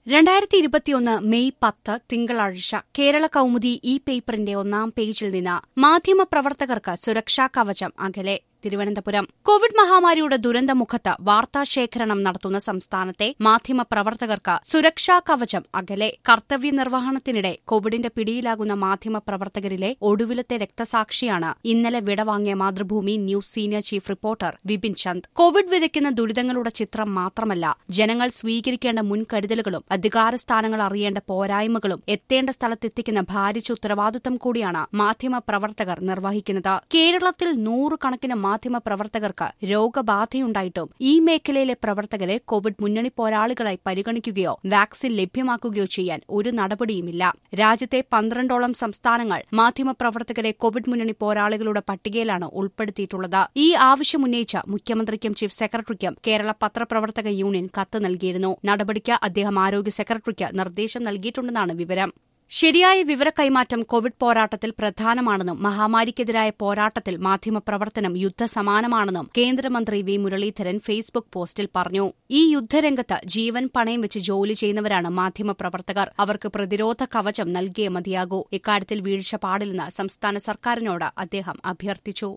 രണ്ടായിരത്തി ഇരുപത്തിയൊന്ന് മെയ് പത്ത് തിങ്കളാഴ്ച കേരള കൗമുദി ഈ പേപ്പറിന്റെ ഒന്നാം പേജിൽ നിന്ന് മാധ്യമപ്രവർത്തകർക്ക് സുരക്ഷാ കവചം അകലെ തിരുവനന്തപുരം കോവിഡ് മഹാമാരിയുടെ ദുരന്തമുഖത്ത് വാർത്താശേഖരണം നടത്തുന്ന സംസ്ഥാനത്തെ മാധ്യമപ്രവർത്തകർക്ക് സുരക്ഷാ കവചം അകലെ കർത്തവ്യ നിർവഹണത്തിനിടെ കോവിഡിന്റെ പിടിയിലാകുന്ന മാധ്യമപ്രവർത്തകരിലെ ഒടുവിലത്തെ രക്തസാക്ഷിയാണ് ഇന്നലെ വിടവാങ്ങിയ Mathrubhumi news senior chief reporter Vipin Chand Covid വിതയ്ക്കുന്ന ദുരിതങ്ങളുടെ ചിത്രം മാത്രമല്ല ജനങ്ങൾ സ്വീകരിക്കേണ്ട മുൻകരുതലുകളും അധികാരസ്ഥാനങ്ങൾ അറിയേണ്ട പോരായ്മകളും എത്തേണ്ട സ്ഥലത്തെത്തിക്കുന്ന ഭാരിച്ച ഉത്തരവാദിത്തം കൂടിയാണ് മാധ്യമപ്രവർത്തകർ നിർവഹിക്കുന്നത് കേരളത്തിൽ നൂറുകണക്കിന് മാധ്യമപ്രവർത്തകർക്ക് രോഗബാധയുണ്ടായിട്ടും ഈ മേഖലയിലെ പ്രവർത്തകരെ കോവിഡ് മുന്നണി പോരാളികളായി പരിഗണിക്കുകയോ വാക്സിൻ ലഭ്യമാക്കുകയോ ചെയ്യാൻ ഒരു നടപടിയുമില്ല രാജ്യത്തെ പന്ത്രണ്ടോളം സംസ്ഥാനങ്ങൾ മാധ്യമപ്രവർത്തകരെ കോവിഡ് മുന്നണി പോരാളികളുടെ പട്ടികയിലാണ് ഉൾപ്പെടുത്തിയിട്ടുള്ളത് ഈ ആവശ്യമുന്നയിച്ച് മുഖ്യമന്ത്രിക്കും ചീഫ് സെക്രട്ടറിക്കും കേരള പത്രപ്രവർത്തക യൂണിയൻ കത്ത് നൽകിയിരുന്നു നടപടിക്ക് അദ്ദേഹം ആരോഗ്യ സെക്രട്ടറിക്ക് നിർദ്ദേശം നൽകിയിട്ടുണ്ടെന്നാണ് വിവരം ശരിയായ വിവര കൈമാറ്റം കോവിഡ് പോരാട്ടത്തിൽ പ്രധാനമാണെന്നും മഹാമാരിക്കെതിരായ പോരാട്ടത്തിൽ മാധ്യമപ്രവർത്തനം യുദ്ധസമാനമാണെന്നും കേന്ദ്രമന്ത്രി വി മുരളീധരൻ ഫേസ്ബുക്ക് പോസ്റ്റിൽ പറഞ്ഞു ഈ യുദ്ധരംഗത്ത് ജീവൻ പണയം വെച്ച് ജോലി ചെയ്യുന്നവരാണ് മാധ്യമപ്രവർത്തകർ അവർക്ക് പ്രതിരോധ കവചം നൽകിയേ മതിയാകൂ ഇക്കാര്യത്തിൽ വീഴ്ച പാടില്ലെന്ന് സംസ്ഥാന സർക്കാരിനോട് അദ്ദേഹം അഭ്യർത്ഥിച്ചു